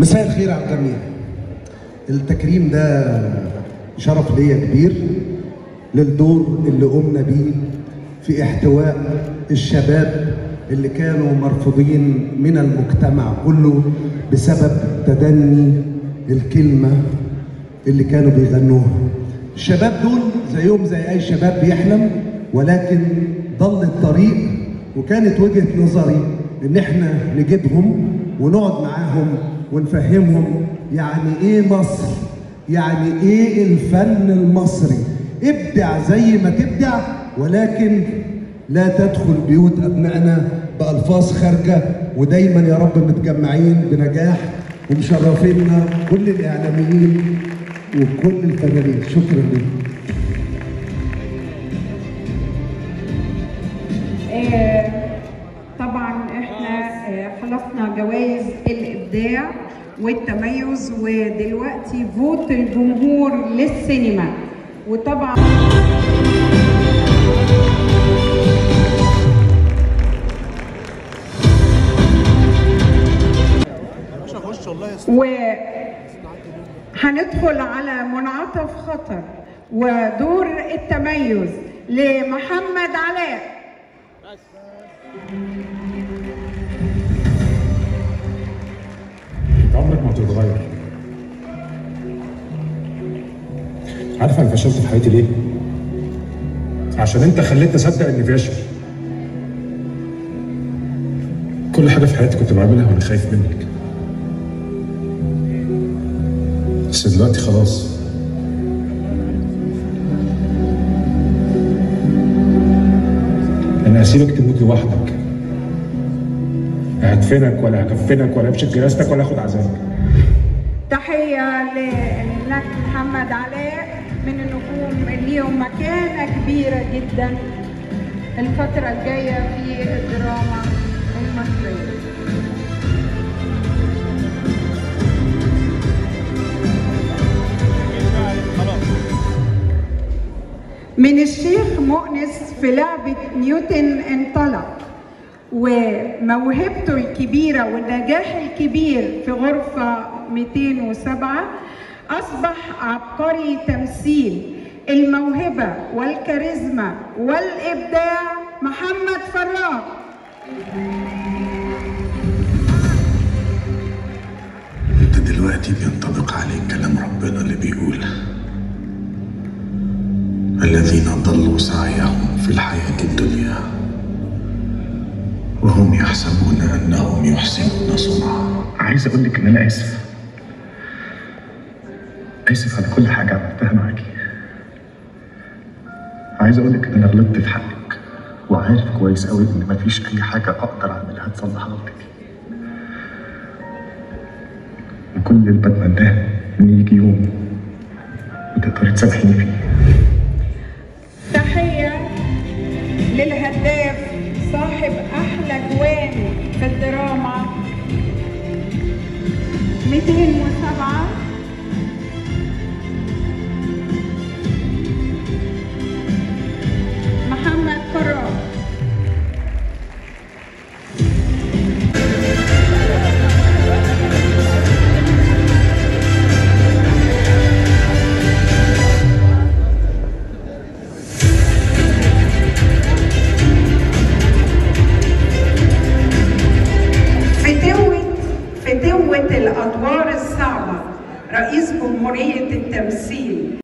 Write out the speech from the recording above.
مساء الخير على الجميع التكريم ده شرف ليا كبير للدور اللي قمنا بيه في احتواء الشباب اللي كانوا مرفوضين من المجتمع كله بسبب تدني الكلمة اللي كانوا بيغنوها الشباب دول زيهم زي اي شباب بيحلم ولكن ضل الطريق وكانت وجهة نظري ان احنا نجيبهم ونقعد معاهم ونفهمهم يعني ايه مصر يعني ايه الفن المصري ابدع زي ما تبدع ولكن لا تدخل بيوت ابنائنا بالفاظ خارجه ودايما يا رب متجمعين بنجاح ومشرفينا كل الاعلاميين وكل الفنانين شكرا لكم آه، طبعا احنا آه، خلصنا جوائز الابداع والتميز ودلوقتي فوت الجمهور للسينما وطبعا وهندخل على منعطف خطر ودور التميز لمحمد علاء انت عمرك ما هتتغير عارف انا فشلت في حياتي ليه؟ عشان انت خليتني اصدق اني فاشل كل حاجه في حياتي كنت بعملها وانا خايف منك بس دلوقتي خلاص انا هسيبك تموت لوحدك لا هدفنك ولا هكفنك ولا امشي جنازتك ولا اخد عذابك تحية ل- لك محمد علاء من النجوم اللي ليهم مكانة كبيرة جدا الفترة الجاية في الدراما المصرية من الشيخ مؤنس في لعبة نيوتن انطلق وموهبته الكبيرة والنجاح الكبير في غرفة 207 أصبح عبقري تمثيل الموهبة والكاريزما والإبداع محمد فراج انت دلوقتي بينطبق عليك كلام ربنا اللي بيقول الذين ضلوا سعيهم في الحياة الدنيا وهم يحسبون انهم يحسنون صنعا عايز اقول لك ان انا اسف اسف على كل حاجه عملتها معاكي عايز اقول لك ان انا غلطت في حقك وعارف كويس قوي ان مفيش اي حاجه اقدر اعملها تصلح غلطتي وكل اللي بتمناه ان يجي يوم وتقدري تسامحيني فيه تحية للهداف صاحب أحلى جوان في الدراما 207 محمد فراج فتوة فتوة الأدوار الصعبة رئيس جمهورية التمثيل